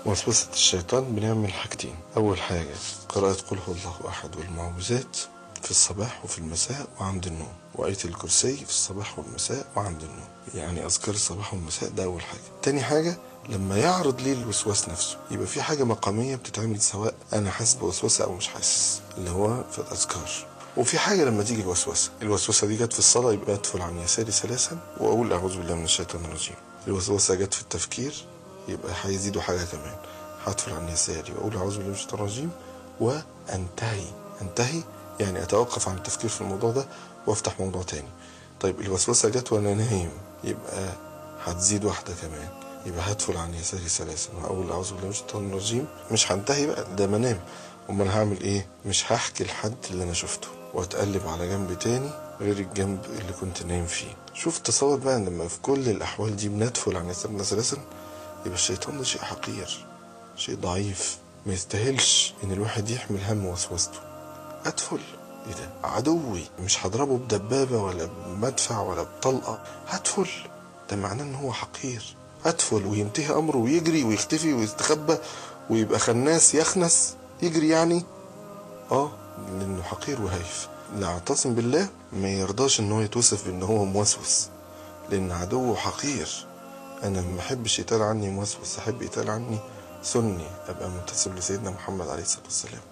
وسوسة الشيطان بنعمل حاجتين أول حاجة قراءة قل هو الله أحد والمعوذات في الصباح وفي المساء وعند النوم وآية الكرسي في الصباح والمساء وعند النوم يعني أذكار الصباح والمساء ده أول حاجة تاني حاجة لما يعرض لي الوسواس نفسه يبقى في حاجة مقامية بتتعمل سواء أنا حاسس بوسوسة أو مش حاسس اللي هو في الأذكار وفي حاجة لما تيجي الوسوسة الوسوسة دي جت في الصلاة يبقى أدفل عن يساري ثلاثا وأقول أعوذ بالله من الشيطان الرجيم الوسوسة جت في التفكير يبقى هيزيدوا حاجة كمان هدفل عن يساري وأقول أعوذ بالله من الشيطان الرجيم وأنتهي أنتهي يعني أتوقف عن التفكير في الموضوع ده وأفتح موضوع تاني طيب الوسوسة جت وأنا نايم يبقى هتزيد واحدة كمان يبقى هدفل عن يساري ثلاثا وأقول أعوذ بالله من الشيطان الرجيم مش هنتهي بقى ده منام أمال هعمل إيه؟ مش هحكي لحد اللي أنا شفته وأتقلب على جنب تاني غير الجنب اللي كنت نايم فيه شوف تصور بقى لما في كل الأحوال دي بندفل عن يسارنا ثلاثا يبقى الشيطان ده شيء حقير شيء ضعيف ما يستاهلش ان الواحد يحمل هم وسوسته ادفل ايه ده عدوي مش هضربه بدبابه ولا بمدفع ولا بطلقه هدفل ده معناه ان هو حقير ادفل وينتهي امره ويجري ويختفي ويستخبى ويبقى خناس يخنس يجري يعني اه لانه حقير وهايف اللي اعتصم بالله ما يرضاش ان هو يتوصف بان هو موسوس لان عدوه حقير انا ما احبش يتقال عني موسوس احب يتقال عني سني ابقى منتسب لسيدنا محمد عليه الصلاه والسلام